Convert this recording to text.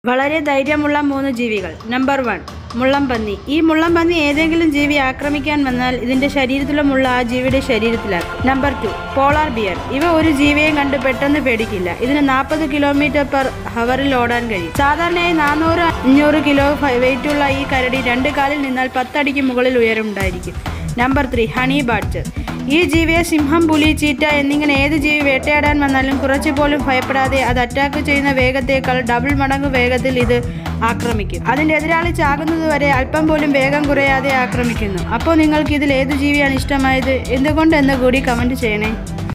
വളരെ ധൈര്യമുള്ള മൂന്ന് ജീവികൾ നമ്പർ വൺ മുള്ളംപന്നി ഈ മുള്ളംപന്നി ഏതെങ്കിലും ജീവി ആക്രമിക്കാൻ വന്നാൽ ഇതിന്റെ ശരീരത്തിലെ മുള്ള ആ ജീവിയുടെ ശരീരത്തിലാക്കും നമ്പർ ടു പോളാർ ബിയർ ഇവ ഒരു ജീവിയെയും കണ്ട് പെട്ടെന്ന് പേടിക്കില്ല ഇതിന് നാൽപ്പത് കിലോമീറ്റർ പെർ ഹവറിൽ ഓടാൻ കഴിയും സാധാരണയായി നാനൂറ് അഞ്ഞൂറ് കിലോ വെയിറ്റുള്ള ഈ കരടി രണ്ട് കാലിൽ നിന്നാൽ പത്തടിക്ക് മുകളിൽ ഉയരമുണ്ടായിരിക്കും നമ്പർ ത്രീ ഹണി ബാഡ്ജർ ഈ ജീവിയെ സിംഹം പുലി ചീറ്റ എന്നിങ്ങനെ ഏത് ജീവി വേട്ടയാടാൻ വന്നാലും കുറച്ചു പോലും ഭയപ്പെടാതെ അത് അറ്റാക്ക് ചെയ്യുന്ന വേഗത്തേക്കാൾ ഡബിൾ മടങ്ങ് വേഗത്തിൽ ഇത് ആക്രമിക്കും അതിൻ്റെ എതിരാളി ചാകുന്നതുവരെ അല്പം പോലും വേഗം കുറയാതെ ആക്രമിക്കുന്നു അപ്പോൾ നിങ്ങൾക്ക് ഇതിൽ ഏത് ജീവിയാണ് ഇഷ്ടമായത് എന്തുകൊണ്ടെന്ന് കൂടി കമൻറ്റ് ചെയ്യണേ